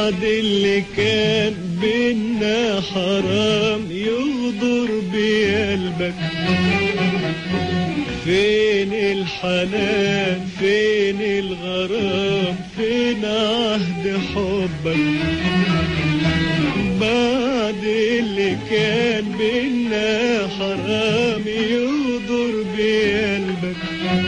بعد اللي كان بينا حرام يغدر بقلبك فين الحنان فين الغرام فين عهد حبك بعد اللي كان بينا حرام يغدر بقلبك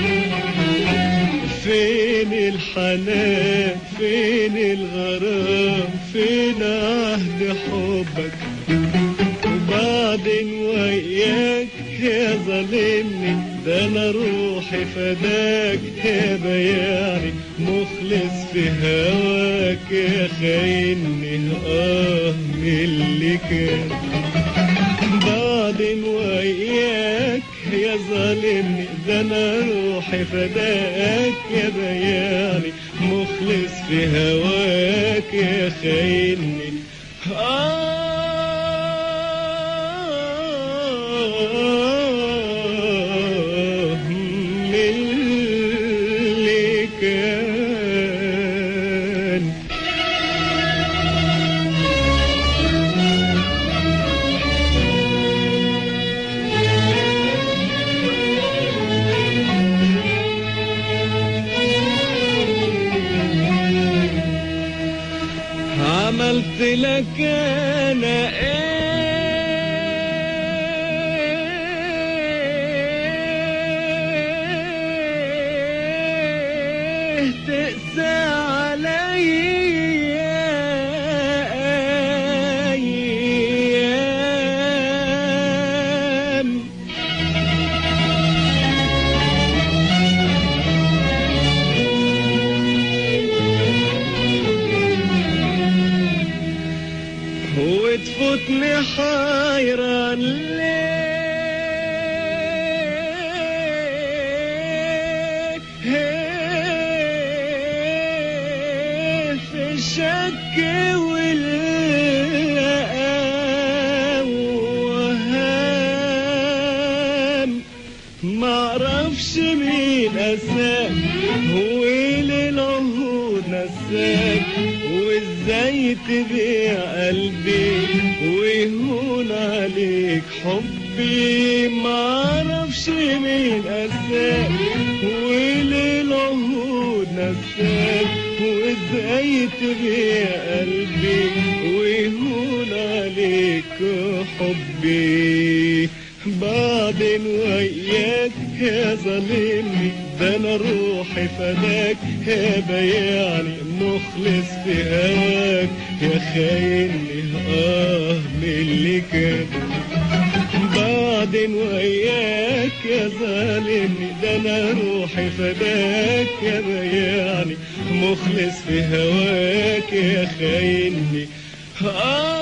فين الحنان فين الغرام فين عهد حبك وبعدين وياك يا ظالمني ده انا روحي فداك يا بياعي مخلص في هواك يا خايني اه من اللي كان بعدين وياك يا ظالمني ده انا روحي فداك يا بياني مخلص في هواك يا خايني آه من اللي كان عملت لك انا ايه تقسى عليا ايام وتفوتني حيران ليه في الشك والأوهام معرفش مين أساك هو للعهود نساك وازاي تبيع قلبي ويهون عليك حبي معرفش مين أساك وللعهود نساك وازاي تبيع قلبي ويهون عليك حبي بعدين وياك يا ظالمني ده انا روحي فداك يا بياعني مخلص في هواك يا خايني اه من اللي كان بعدين وياك يا ظالمني ده انا روحي فداك يا بياعني مخلص في هواك يا خايني آه